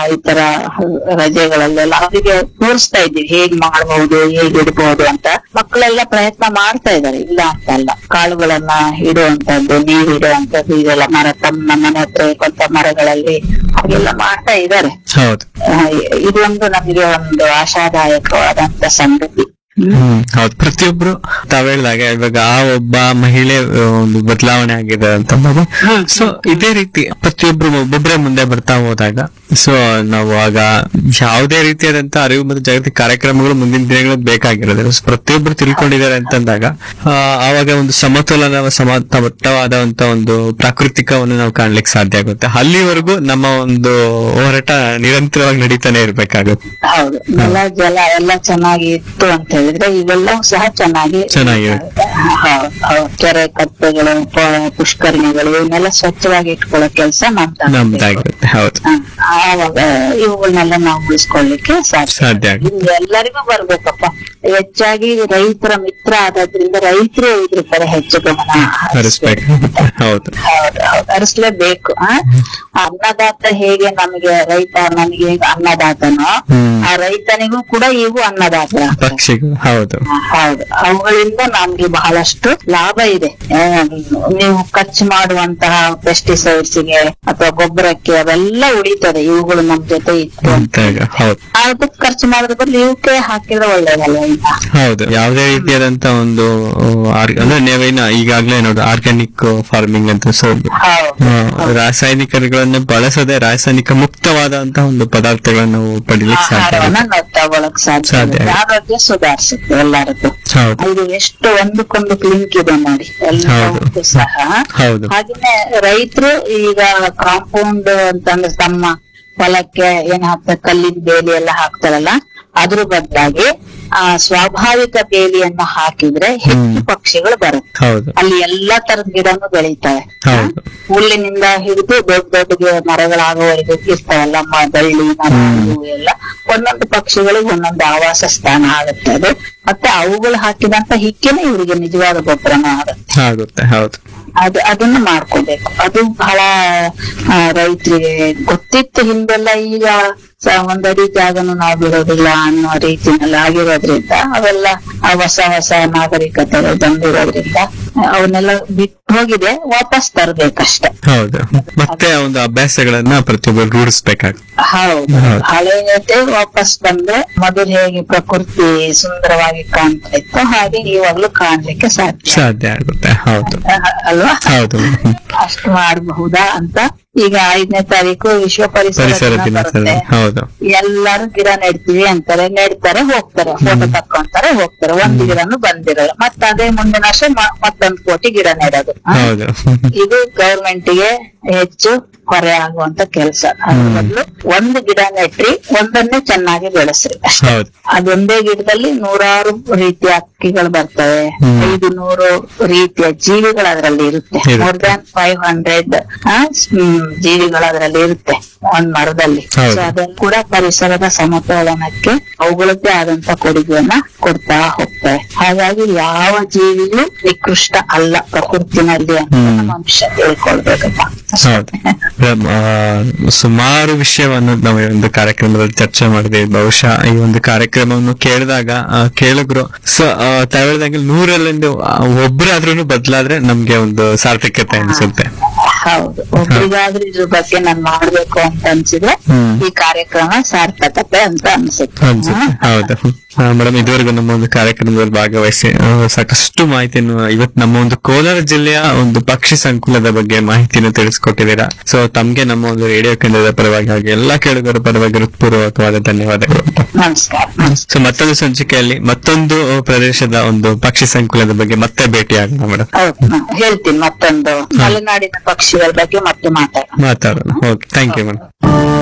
ಈ ತರ ರಜೆಗಳಲ್ಲೆಲ್ಲ ಅವರಿಗೆ ತೋರಿಸ್ತಾ ಇದ್ದೀವಿ ಹೇಗ್ ಮಾಡ್ಬಹುದು ಹೇಗ್ ಇಡ್ಬಹುದು ಅಂತ ಮಕ್ಕಳೆಲ್ಲ ಪ್ರಯತ್ನ ಮಾಡ್ತಾ ಇದ್ದಾರೆ ಇಲ್ಲ ಅಂತ ಅಲ್ಲ ಕಾಳುಗಳನ್ನ ಇಡುವಂತದ್ದು ನೀರ್ ಇಡುವಂತದ್ದು ಇದೆಲ್ಲ ಮರ ತಮ್ಮ ಮನೆ ಹತ್ರ ಇರುವಂತ ಮರಗಳಲ್ಲಿ ಹಾಗೆಲ್ಲ ಮಾಡ್ತಾ ಇದ್ದಾರೆ ಹೌದು ಆ, ಇದೊಂದು ನಮಗೆ ಒಂದು ಆಶಾದಾಯಕವಾದಂತ ಸಂಗತಿ ಹ್ಮ್ ಹೌದು ಪ್ರತಿಯೊಬ್ರು ತಾವ್ ಹೇಳ್ದಾಗ ಇವಾಗ ಆ ಒಬ್ಬ ಮಹಿಳೆ ಆ, ಒಂದು ಬದಲಾವಣೆ ಆಗಿದೆ ಅಂತಂದಾಗ ಹ್ಮ್. ಸೊ ಇದೇ ರೀತಿ ಪ್ರತಿಯೊಬ್ರು ಒಬ್ಬೊಬ್ರೆ ಮುಂದೆ ಬರ್ತಾ ಹೋದಾಗ ಸೊ ನಾವು ಆಗ ಯಾವುದೇ ರೀತಿಯಾದಂತ ಅರಿವು ಮತ್ತು ಜಾಗೃತಿ ಕಾರ್ಯಕ್ರಮಗಳು ಮುಂದಿನ ದಿನಗಳಲ್ಲಿ ಬೇಕಾಗಿರೋದಿಲ್ಲ So, ಪ್ರತಿಯೊಬ್ರು ತಿಳ್ಕೊಂಡಿದ್ದಾರೆ ಅಂತಂದಾಗ ಆ, ಆವಾಗ ಒಂದು ಸಮತೋಲನ ಸಮತಟ್ಟವಾದಂತ ಒಂದು ಪ್ರಾಕೃತಿಕವನ್ನು ನಾವು ಕಾಣ್ಲಿಕ್ಕೆ ಸಾಧ್ಯ ಆಗುತ್ತೆ ಅಲ್ಲಿವರೆಗೂ ನಮ್ಮ ಒಂದು ಹೋರಾಟ ನಿರಂತರವಾಗಿ ನಡೀತಾನೆ ಇರ್ಬೇಕಾಗುತ್ತೆ ಹೌದು ನೆಲ ಜಲ ಎಲ್ಲ ಚೆನ್ನಾಗಿ ಇತ್ತು ಅಂತ ಹೇಳಿದ್ರೆ ಇವೆಲ್ಲವೂ ಸಹ ಚೆನ್ನಾಗಿ ಚೆನ್ನಾಗಿರುತ್ತೆ. ಹೌದು ಹೌದು ಕೆರೆ ಕಟ್ಟೆಗಳು ಪ- ಪುಷ್ಕರಣಿಗಳು ಇವನ್ನೆಲ್ಲ ಸ್ವಚ್ಛವಾಗಿ ಇಟ್ಕೊಳ್ಳೋ ಕೆಲಸ ನಮ್ದು ನಮ್ದಾಗಿರುತ್ತೆ ಹೌದು ಆವಾಗ ಇವುಗಳನ್ನೆಲ್ಲ ನಾವು ಉಳಿಸ್ಕೊಳ್ಳಿಕ್ಕೆ ಸಾಧ್ಯ ಸಾಧ್ಯ ಆಗುತ್ತೆ ಇದು ಎಲ್ಲರಿಗೂ ಬರ್ಬೇಕಪ್ಪ ಹೆಚ್ಚಾಗಿ ರೈತರ ಮಿತ್ರ ಆಗೋದ್ರಿಂದ ರೈತರು ಇದ್ರ ಕಡೆ ಹೆಚ್ಚು ಗಮನ ಹರಿಸ್ಬೇಕು ಹೌದು ಹೌದು ಹೌದು ಹರಿಸ್ಲೇಬೇಕು ಆ? ಅನ್ನದಾತ ಹೇಗೆ ನಮಗೆ ರೈತ ನಮಗೆ ಹೇಗೆ ಅನ್ನದಾತನೋ ಹ್ಮ್ ಆ ರೈತನಿಗೂ ಕೂಡ ಇವು ಅನ್ನದಾತ ಪಕ್ಷಿಗಳು ಹೌದು ಹೌದು ಅವುಗಳಿಂದ ನಮ್ಗೆ ಬಹಳಷ್ಟು ಲಾಭ ಇದೆ ಆ, ನೀವು ಖರ್ಚು ಮಾಡುವಂತಹ ಪೆಸ್ಟಿಸೈಡ್ಸ್ ಗೆ ಅಥವಾ ಗೊಬ್ಬರಕ್ಕೆ ಅವೆಲ್ಲ ಉಳಿತದೆ ಇವುಗಳು ನಮ್ ಜೊತೆ ಇತ್ತು ಅಂತ ಅಂತಾಗ ಹೌದು ಅದಕ್ಕೆ ಖರ್ಚು ಮಾಡೋದ್ರ ಬದಲು ಇವಕ್ಕೆ ಹಾಕಿದ್ರೆ ಒಳ್ಳೇದಲ್ವ ಇನ್ನ ಹೌದು ಯಾವುದೇ ರೀತಿಯಾದಂತ ಒಂದು ಆರ್- ಅಂದ್ರೆ ನೀವೇನ ಈಗಾಗ್ಲೇ ನೋಡಿ ಆರ್ಗ್ಯಾನಿಕ್ ಫಾರ್ಮಿಂಗ್ ಅಂತ ಸೊ ಹೌದು ರಾಸಾಯನಿಕಗಳನ್ನ ಬಳಸದೆ ರಾಸಾಯನಿಕ ಮುಕ್ತವಾದಂತಹ ಒಂದು ಪದಾರ್ಥಗಳನ್ನ ನಾವು ಪಡಿಲಿಕ್ಕೆ ಸಾಧ್ಯ ಆಹಾರವನ್ನ ಆಗುತ್ತೆ. ನಾವು ತಗೊಳಕ್ ಸಾಧ್ಯ ಸಾಧ್ಯ ಆಗುತ್ತೆ. ಆರೋಗ್ಯ ಸುಧಾರಿಸುತ್ತೆ ಎಲ್ಲರಿಗೂ ಹೌದು ಇದು ಎಷ್ಟು ಒಂದಕ್ಕೊಂದು ಲಿಂಕ್ ಇದೆ ನೋಡಿ ಎಲ್ಲವಕ್ಕೂ ಸಹ ಹೌದು ಹಾಗೇನೆ ರೈತರು ಈಗ ಕಾಂಪೌಂಡ್ ಅಂತಂದ್ರೆ ತಮ್ಮ ಹೊಲಕ್ಕೆ ಏನ್ ಹಾಕ್ತಾರೆ ಕಲ್ಲಿನ ಬೇಲಿ ಎಲ್ಲ ಹಾಕ್ತಾರಲ್ಲ ಅದ್ರ ಬದಲಾಗಿ ಆ ಸ್ವಾಭಾವಿಕ ಬೇಲಿಯನ್ನ ಹಾಕಿದ್ರೆ ಹೆಚ್ಚು ಹ್ಮ್. ಪಕ್ಷಿಗಳು ಬರುತ್ತೆ ಹೌದು ಅಲ್ಲಿ ಎಲ್ಲಾ ತರದ ಗಿಡನು ಬೆಳೀತವೆ ಹೌದು ಹುಲ್ಲಿನಿಂದ ಹಿಡಿದು ದೊಡ್ಡ ದೊಡ್ಡ ಗಿ- ಮರಗಳಾಗುವವರೆಗೂ ಇರ್ತಾವಲ್ಲ ಮ- ಬಳ್ಳಿ ಮರ ಹ್ಮ್. ಇವು ಎಲ್ಲ ಒಂದೊಂದು ಪಕ್ಷಿಗಳಿಗೆ ಒಂದೊಂದು ಆವಾಸ ಸ್ಥಾನ ಆಗುತ್ತೆ ಅದು ಮತ್ತೆ ಅವುಗಳು ಹಾಕಿದಂತ ಹಿಕ್ಕೆನೆ ಇವರಿಗೆ ನಿಜವಾದ ಗೊಬ್ಬರನ ಆಗುತ್ತೆ ಆಗುತ್ತೆ ಹೌದು ಅದು ಅದನ್ನು ಮಾಡ್ಕೋಬೇಕು ಅದು ಬಹಳ ಆ, ರೈತರಿಗೆ ಗೊತ್ತಿತ್ತು ಹಿಂದೆಲ್ಲ ಈಗ ಸ- ಒಂದಡಿ ಜಾಗನು ನಾವು ಬಿಡೋದಿಲ್ಲ ಅನ್ನೋ ರೀತಿನಲ್ಲಿ ಆಗಿರೋದ್ರಿಂದ ಅವೆಲ್ಲ ಆ ಹೊಸ ಹೊಸ ನಾಗರಿಕತೆಗಳು ಬಂದಿರೋದ್ರಿಂದ ಅವನ್ನೆಲ್ಲ ಬಿಟ್ಟು ಹೋಗಿದೆ ವಾಪಸ್ ತರ್ಬೇಕಷ್ಟೆ ಹೌದು ಮತ್ತೆ ಆ ಒಂದು ಅಭ್ಯಾಸಗಳನ್ನ ಪ್ರತಿಯೊಬ್ಬರು ರೂಢಿಸ್ಬೇಕಾಗುತ್ತೆ ಹೌದು ಹೌದು. ಹಳೆಯದೇ ವಾಪಸ್ ಬಂದ್ರೆ ಮೊದಲು ಹೇಗೆ ಪ್ರಕೃತಿ ಸುಂದರವಾಗಿ ಕಾಣ್ತಾ ಇತ್ತು ಹಾಗೆ ಇವಾಗ್ಲೂ ಕಾಣ್ಲಿಕ್ಕೆ ಸಾಧ್ಯ ಸಾಧ್ಯ ಆಗುತ್ತೆ ಹೌದು ಅ- ಅಲ್ವಾ ಹೌದು ಹ್ಮ್. ಅಷ್ಟು ಮಾಡಬಹುದಾ ಅಂತ ಈಗ ಐದನೇ ತಾರೀಕು ವಿಶ್ವ ಪರಿಸರ ಪರಿಸರ ದಿನ ದಿನಾಚರಣೆ ಬರುತ್ತೆ. ಹೌದು ಎಲ್ಲಾರು ಗಿಡ ನೆಡ್ತೀವಿ ಅಂತಾರೆ ನೆಡ್ತಾರೆ ಹೋಗ್ತಾರೆ ಫೋಟೋ ತಕ್ಕೊಂತಾರೆ ಹೋಗ್ತಾರೆ ಒಂದ್ ಗಿಡನು ಬಂದಿರಲ್ಲ ಮತ್ತ ಅದೇ ಮುಂದಿನ ವರ್ಷ ಮ- ಮತ್ತೊಂದ್ ಕೋಟಿ ಗಿಡ ನೆಡೋದು ಆ? ಹೌದು ಇದು ಗವರ್ಮೆಂಟ್ ಗೆ ಹೆಚ್ಚು ಹೊರೆ ಆಗುವಂತ ಕೆಲಸ ಅದ್ರ ಹ್ಮ್. ಬದಲು ಒಂದು ಗಿಡ ನೆಟ್ರಿ ಒಂದನ್ನೇ ಚೆನ್ನಾಗಿ ಬೆಳೆಸ್ರಿ ಅಷ್ಟೇ ಹೌದು ಅದೊಂದೇ ಗಿಡದಲ್ಲಿ ನೂರಾರು ರೀತಿಯ ಹಕ್ಕಿಗಳು ಬರ್ತವೆ ಹ್ಮ್. ಐದು ನೂರು ರೀತಿಯ ಜೀವಿಗಳು ಅದರಲ್ಲಿ ಇರುತ್ತೆ ಇರುತ್ತೆ. ಮೋರ್ ದನ್ ಫೈವ್ ಹಂಡ್ರೆಡ್ ಜೀವಿಗಳು ಅದರಲ್ಲಿ ಇರುತ್ತೆ ಒಂದ್ ಮರದಲ್ಲಿ ಹೌದು. ಸೊ ಅದನ್ನು ಕೂಡ ಪರಿಸರದ ಸಮತೋಲನಕ್ಕೆ ಅವುಗಳದ್ದೇ ಆದಂತ ಕೊಡುಗೆಯನ್ನ ಕೊಡ್ತಾ ಹೋಗ್ತವೆ ಹಾಗಾಗಿ ಯಾವ ಜೀವಿಯೂ ನಿಕೃಷ್ಟ ಅಲ್ಲ ಪ್ರಕೃತಿನಲ್ಲಿ ಅಂತ ಹ್ಮ್. ಮನುಷ್ಯ ತಿಳ್ಕೊಳ್ಬೇಕಪ್ಪ ಹೌದು ಮೇಡಮ್, ಆ, ಸುಮಾರು ವಿಷಯವನ್ನು ನಾವು ಈ ಒಂದು ಕಾರ್ಯಕ್ರಮದಲ್ಲಿ ಚರ್ಚೆ ಮಾಡಿದ್ವಿ ಬಹುಶಃ ಈ ಒಂದು ಕಾರ್ಯಕ್ರಮವನ್ನು ಕೇಳಿದಾಗ ಆ, ಕೇಳುಗರು ಸೊ ತಾವ್ ಹೇಳ್ದಂಗೆ ನೂರಲ್ಲಿಂದ ಒಬ್ಬರಾದ್ರೂ ಬದಲಾದ್ರೆ ನಮ್ಗೆ ಒಂದು ಸಾರ್ಥಕ್ಯತೆ ಅನ್ಸುತ್ತೆ ಹೌದು ಒಬ್ರಿಗಾದ್ರೂ ಇದ್ರ ಬಗ್ಗೆ ನಾನ್ ಮಾಡ್ಬೇಕು ಅಂತ ಅನ್ಸಿದ್ರೆ ಹ್ಮ್. ಈ ಕಾರ್ಯಕ್ರಮ ಸಾರ್ಥಕತೆ ಅಂತ ಅನ್ಸುತ್ತೆ ಅನ್ಸುತ್ತೆ ಹೌದು ಮೇಡಮ್ ಇದುವರೆಗೂ ನಮ್ಮ ಒಂದು ಕಾರ್ಯಕ್ರಮದಲ್ಲಿ ಭಾಗವಹಿಸಿ ಆ, ಸಾಕಷ್ಟು ಮಾಹಿತಿಯನ್ನು ಇವತ್ತು ನಮ್ಮ ಒಂದು ಕೋಲಾರ ಜಿಲ್ಲೆಯ ಒಂದು ಪಕ್ಷಿ ಸಂಕುಲದ ಬಗ್ಗೆ ಮಾಹಿತಿಯನ್ನು ತಿಳಿಸ್ಕೊಟ್ಟಿದ್ದೀರಾ ಸೊ ತಮ್ಗೆ ನಮ್ಮ ಒಂದು ರೇಡಿಯೋ ಕೇಂದ್ರದ ಪರವಾಗಿ ಹಾಗೆ ಎಲ್ಲಾ ಕೇಳುಗರ ಪರವಾಗಿ ಹೃತ್ಪೂರ್ವಕವಾದ ಧನ್ಯವಾದಗಳು ನಮಸ್ಕಾರ ಸೊ ಮತ್ತೊಂದು ಸಂಚಿಕೆಯಲ್ಲಿ ಮತ್ತೊಂದು ಪ್ರದೇಶದ ಒಂದು ಪಕ್ಷಿ ಸಂಕುಲದ ಬಗ್ಗೆ ಮತ್ತೆ ಭೇಟಿಯಾಗೋಣ ಮೇಡಮ್ ಹೌದು ನಾನ್ ಹೇಳ್ತೀನಿ ಮತ್ತೊಂದು ಮಲೆನಾಡಿನ ಪಕ್ಷಿಗಳ ಬಗ್ಗೆ ಮತ್ತೆ ಮಾತಾಡೋಣ ಮಾತಾಡೋಣ ಓಕೆ ಥ್ಯಾಂಕ್ ಯು ಮೇಡಮ್